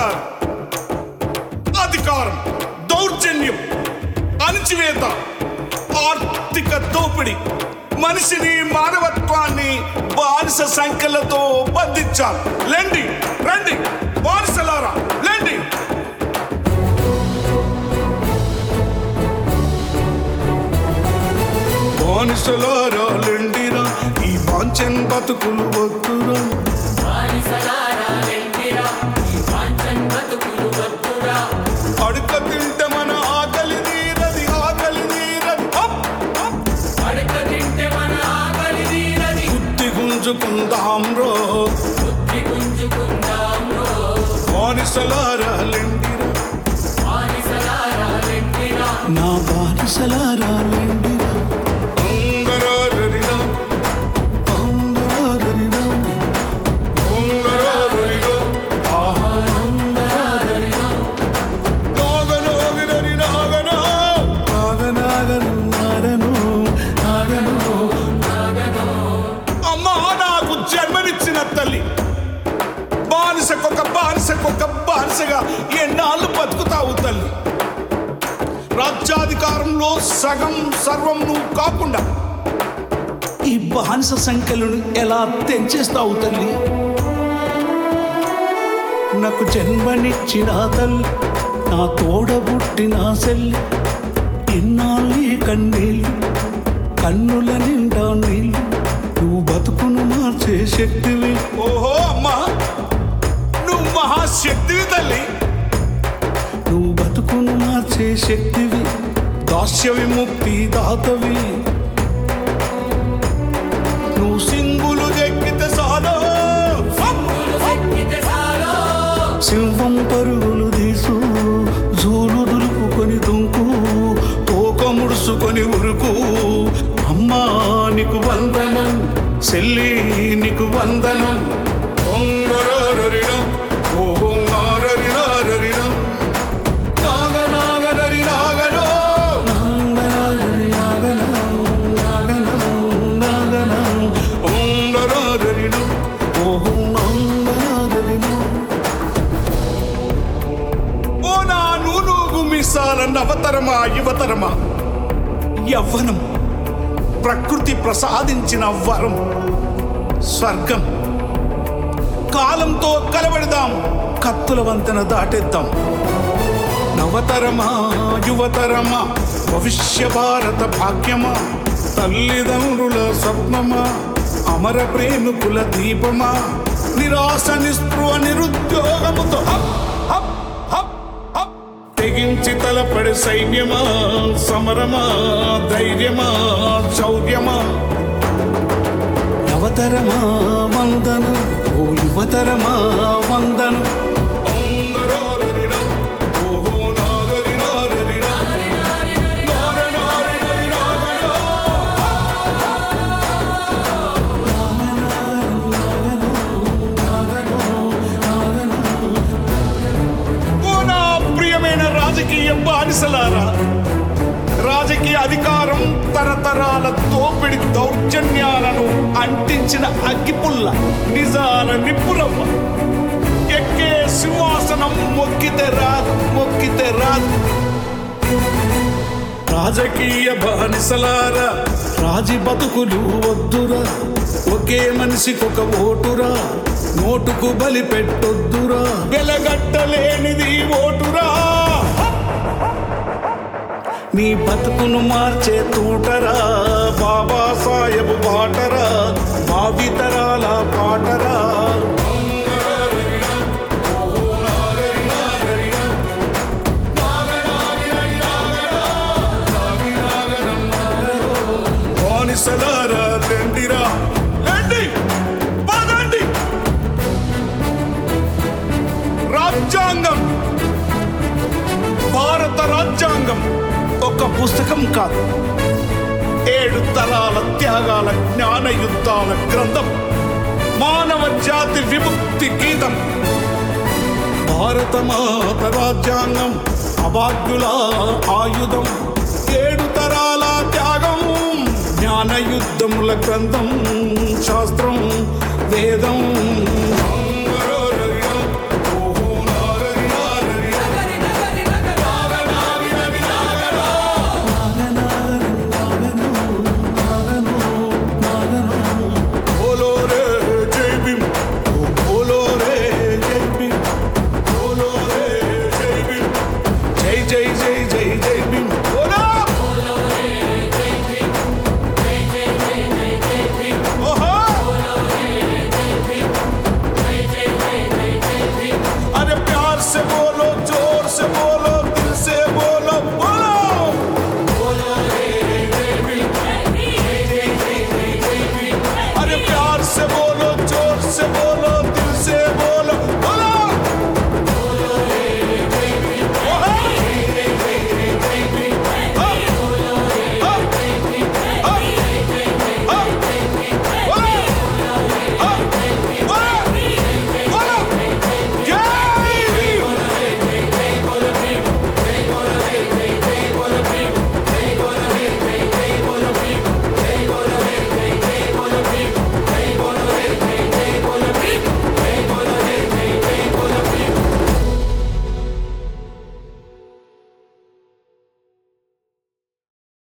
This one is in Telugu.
బానిసలారా అధికారం దౌర్జన్యం అణచివేత ఆర్థిక దోపిడి మనిషిని మానవత్వాన్ని బానిస సంఖ్యలతో బంధించాలి లెండి రండి బానిసలారా లెండి బానిసలారా లెండిరా ఈ వాంఛన్ బతుకులు వద్దురా అడుక తింటే మన ఆకలి నీరది ఆకలి నీరది హప్, హప్. బుద్ధి గుంజుకుందాం రో బానిసలారా లెండిరా నా బానిసలారా లెండిరా ఉంగరారరిరా, ఆంధ్రారరిరా, ఉంగరారరిరా. ఆహా. నాగనాగిరరి నాగనా. నాగనాగను నాగను నాగను అమ్మా నాకు జన్మనిచ్చిన తల్లి బానిసకొక బానిసకొక బానిసగా ఎన్నాళ్ళు బతుకుతావు తల్లి రాజ్యాధికారంలో సగం సర్వం నువ్వు కాకుండా ఈ బానిస సంఖ్యలను ఎలా తెంచేస్తావు తల్లి నాకు జన్మనిచ్చిన తల్లి నా తోడబుట్టిన సెల్లి ఇన్నాళ్ళు ఈ కన్నీళ్ళు కన్నుల నిండా నీళ్ళు నువ్వు బతుకును మార్చే శక్తివి ఓహో అమ్మా నువ్వు మహాశక్తివి తల్లి నువ్వు బతుకును మార్చే శక్తివి దాస్య విముక్తి దాతవి నువ్వు సింగులు ఎక్కితే సాలో సింహం పరుగులు తీసు జూలు దులుపుకొని దుంకు తోక ముడుసుకొని ఉరుకు అమ్మా నీకు వందనం సెల్లి నీకు వందనం ఒంగరారరిరా, ఓహో నారరిరారరిరా. నాగనాగరరి నాగనో. ఒంగరారరిరా. ఓ నా నూనూగు మీసాల నవతరమా యువతరమా యవ్వనం ప్రకృతి ప్రసాదించిన వరం స్వర్గం కాలంతో కలబడదాం కత్తుల వంతెన దాటేద్దాం నవతరమా యువతరమా భవిష్య భారత భాగ్యమా తల్లిదండ్రుల స్వప్నమా అమర ప్రేమికుల దీపమా నిరాశ నిస్పృహ నిరుద్యోగముతో హప్, హప్, హప్, హప్. తెగించి తలపడి సైన్యమా సమరమా ధైర్యమా శౌర్యమా నవతరమా వందన ఓ యువతరమా వందన ఓ నా ప్రియమైన రాజకీయ బానిసలారా రాజకీయ అధికారం తరతరాల దోపిడి దౌర్జన్యాలను అంటించిన అగ్గిపుల్ల నిజాల నిప్పురవ్వ ఎక్కే సింహాసనం మొక్కితే రాదు మొక్కితే రాదు రాజకీయ బానిసలారా రాజి బతుకులు వద్దురా ఒకే మనిషికొక ఓటురా నోటుకు బలి పెట్టొద్దురా వెలగట్టలేనిది ఓటురా నీ బతుకును మార్చే తూటరా బాబా సాహెబ్ బాటరా భావితరాల పాటరా బానిసలారా లెండిరా లెండి పదండి రాజ్యాంగం భారత రాజ్యాంగం ఒక పుస్తకం కాదు ఏడు తరాల త్యాగాల జ్ఞాన యుద్ధాల గ్రంథం మానవ జాతి విముక్తి గీతం భారత మాత రాజ్యాంగం అభాగ్యుల ఆయుధం ఏడు తరాల త్యాగం జ్ఞాన యుద్ధముల గ్రంథం శాస్త్రం వేదం